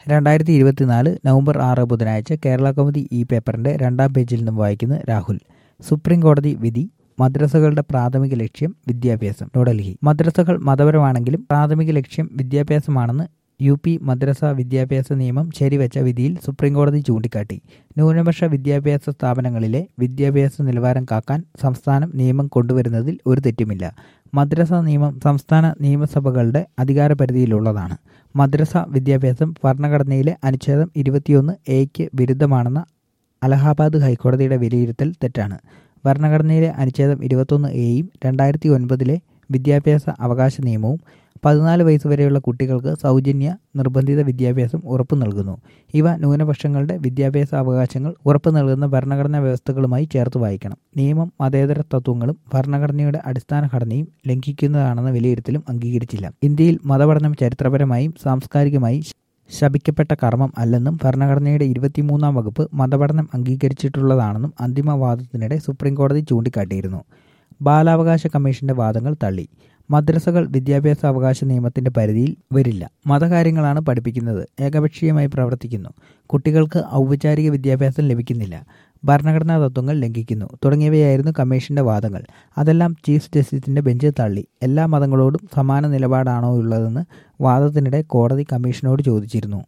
രണ്ടായിരത്തി ഇരുപത്തിനാല് നവംബർ ആറ് ബുധനാഴ്ച കേരള കൗമുദി ഈ പേപ്പറിന്റെ രണ്ടാം പേജിൽ നിന്നും വായിക്കുന്ന രാഹുൽ സുപ്രീം കോടതി വിധി മദ്രസകളുടെ പ്രാഥമിക ലക്ഷ്യം വിദ്യാഭ്യാസം ന്യൂഡൽഹി മദ്രസകൾ മതപരമാണെങ്കിലും പ്രാഥമിക ലക്ഷ്യം വിദ്യാഭ്യാസമാണെന്ന് യു പി മദ്രസ വിദ്യാഭ്യാസ നിയമം ശരിവെച്ച വിധിയിൽ സുപ്രീംകോടതി ചൂണ്ടിക്കാട്ടി ന്യൂനപക്ഷ വിദ്യാഭ്യാസ സ്ഥാപനങ്ങളിലെ വിദ്യാഭ്യാസ നിലവാരം കാക്കാൻ സംസ്ഥാനം നിയമം കൊണ്ടുവരുന്നതിൽ ഒരു തെറ്റുമില്ല മദ്രസ നിയമം സംസ്ഥാന നിയമസഭകളുടെ അധികാരപരിധിയിലുള്ളതാണ് മദ്രസ വിദ്യാഭ്യാസം ഭരണഘടനയിലെ അനുച്ഛേദം ഇരുപത്തിയൊന്ന് എയ്ക്ക് വിരുദ്ധമാണെന്ന അലഹാബാദ് ഹൈക്കോടതിയുടെ വിലയിരുത്തൽ തെറ്റാണ് ഭരണഘടനയിലെ അനുച്ഛേദം ഇരുപത്തൊന്ന് എയും രണ്ടായിരത്തി ഒൻപതിലെ വിദ്യാഭ്യാസ അവകാശ നിയമവും പതിനാല് വയസ്സ് വരെയുള്ള കുട്ടികൾക്ക് സൗജന്യ നിർബന്ധിത വിദ്യാഭ്യാസം ഉറപ്പു നൽകുന്നു ഇവ ന്യൂനപക്ഷങ്ങളുടെ വിദ്യാഭ്യാസ അവകാശങ്ങൾ ഉറപ്പു നൽകുന്ന ഭരണഘടനാ വ്യവസ്ഥകളുമായി ചേർത്ത് വായിക്കണം നിയമം മതേതര തത്വങ്ങളും ഭരണഘടനയുടെ അടിസ്ഥാന ഘടനയും ലംഘിക്കുന്നതാണെന്ന വിലയിരുത്തലും അംഗീകരിച്ചില്ല ഇന്ത്യയിൽ മതപഠനം ചരിത്രപരമായും സാംസ്കാരികമായും ശപിക്കപ്പെട്ട കർമ്മം അല്ലെന്നും ഭരണഘടനയുടെ ഇരുപത്തിമൂന്നാം വകുപ്പ് മതപഠനം അംഗീകരിച്ചിട്ടുള്ളതാണെന്നും അന്തിമവാദത്തിനിടെ സുപ്രീംകോടതി ചൂണ്ടിക്കാട്ടിയിരുന്നു ബാലാവകാശ കമ്മീഷന്റെ വാദങ്ങൾ തള്ളി മദ്രസകൾ വിദ്യാഭ്യാസ അവകാശ നിയമത്തിന്റെ പരിധിയിൽ വരില്ല മതകാര്യങ്ങളാണ് പഠിപ്പിക്കുന്നത് ഏകപക്ഷീയമായി പ്രവർത്തിക്കുന്നു കുട്ടികൾക്ക് ഔപചാരിക വിദ്യാഭ്യാസം ലഭിക്കുന്നില്ല ഭരണഘടനാ തത്വങ്ങൾ ലംഘിക്കുന്നു തുടങ്ങിയവയായിരുന്നു കമ്മീഷന്റെ വാദങ്ങൾ അതെല്ലാം ചീഫ് ജസ്റ്റിസിന്റെ ബെഞ്ച് തള്ളി എല്ലാ മതങ്ങളോടും സമാന നിലപാടാണോ ഉള്ളതെന്ന് വാദത്തിനിടെ കോടതി കമ്മീഷനോട് ചോദിച്ചിരുന്നു